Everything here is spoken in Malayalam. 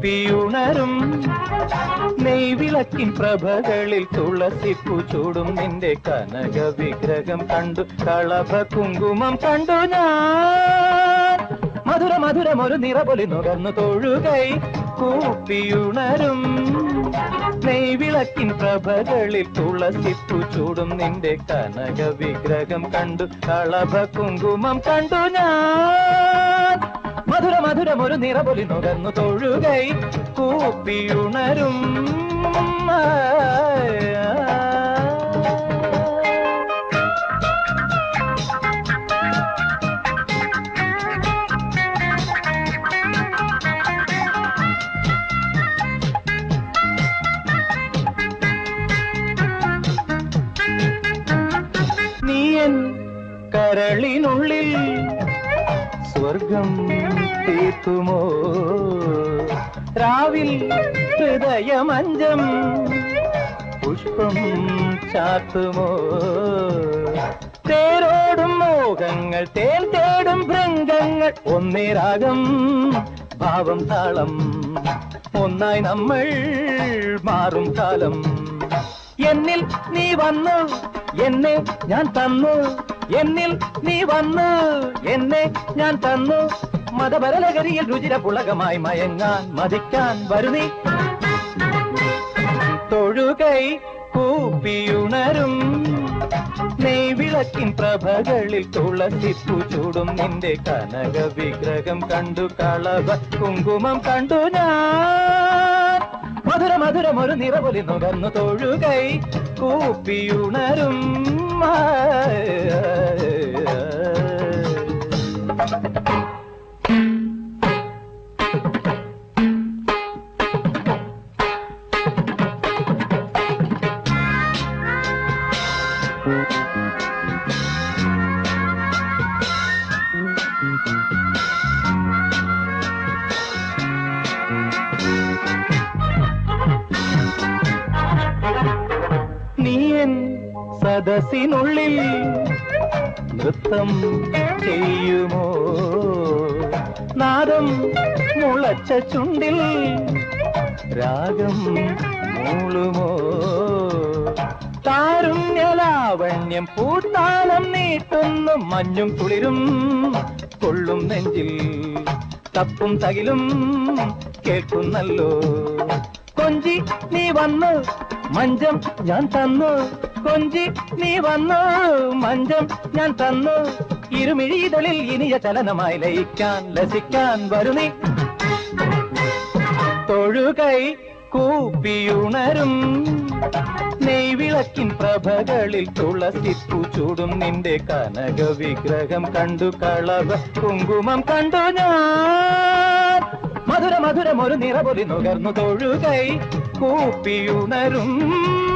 കൂപ്പിയുണരും നെയ്വിളക്കിൻ പ്രഭകളിൽ തുളസിപ്പു ചൂടും നിന്റെ കനക വിഗ്രഹം കണ്ടു കളഭ കുങ്കുമം കണ്ടു ഞാൻ മധുര മധുരം ഒരു നിറപൊലി നുകർന്നു തൊഴുകൈ കൂപ്പിയുണരും നെയ്വിളക്കിൻ പ്രഭകളിൽ തുളസിപ്പു ചൂടും നിന്റെ കനക വിഗ്രഹം കണ്ടു കളഭ കുങ്കുമം കണ്ടു ഞാൻ മധുര മധുരം ഒരു നിറപൊലി നുകർന്നു തൊഴുകൈ കൂപ്പിയുണരും നീയൻ കരളിനുള്ളിൽ സ്വർഗം തീർക്കുമോ രാവിൽ ഹൃദയമഞ്ചം പുഷ്പം ചാത്തുമോ തേരോടും മോഹങ്ങൾ തേൻ തേടും ഭൃംഗങ്ങൾ ഒന്നേ രാഗം ഭാവം താളം ഒന്നായി നമ്മൾ മാറും കാലം എന്നിൽ നീ വന്നു എന്നെ ഞാൻ തന്നു എന്നിൽ നീ വന്നു എന്നെ ഞാൻ തന്നു മതപരലകരിയിൽ രുചിര പുളകമായി മയങ്ങാൻ മതിക്കാൻ വരുന്നീ തൊഴുകൈ കൂപ്പിയുണരും നെയ്വിളക്കിൻ പ്രഭകളിൽ തുളസിപ്പു ചൂടും നിന്റെ കനക വിഗ്രഹം കണ്ടു കളവ കുങ്കുമം കണ്ടു ഞാൻ മധുര മധുരം ഒരു നിറപൊലി നുകർന്നു തൊഴുകൈ കൂപ്പിയുണരും നീയൻ സദസ്സിനുള്ളിൽ നൃത്തം ചെയ്യുമോ നാദം മുളച്ച ചുണ്ടിൽ രാഗം മൂളുമോ താരുണ്യലാവണ്യം പൂത്താളം നീട്ടുന്നു മഞ്ഞും കുളിരും കൊള്ളും നെഞ്ചിൽ തപ്പും തകിലും കേൾക്കുന്നല്ലോ കൊഞ്ചി നീ വന്നു മഞ്ചം ഞാൻ തന്നു കൊഞ്ചി നീ വന്നു മഞ്ചം ഞാൻ തന്നു ഇരുമിഴിതളിൽ ഇനിയ ചലനമായി ലയിക്കാൻ ലസിക്കാൻ വരുന്നീ തൊഴുകൈ കൂപ്പിയുണരും നെയ്വിളക്കിൻ പ്രഭകളിൽ തുളസിപ്പു ചൂടും നിന്റെ കനക വിഗ്രഹം കണ്ടു കളവ കുങ്കുമം കണ്ടു ഞാൻ മധുര മധുരം ഒരു നിറപൊലി നുകർന്നു തൊഴുകൈ കൂപ്പിയുണരും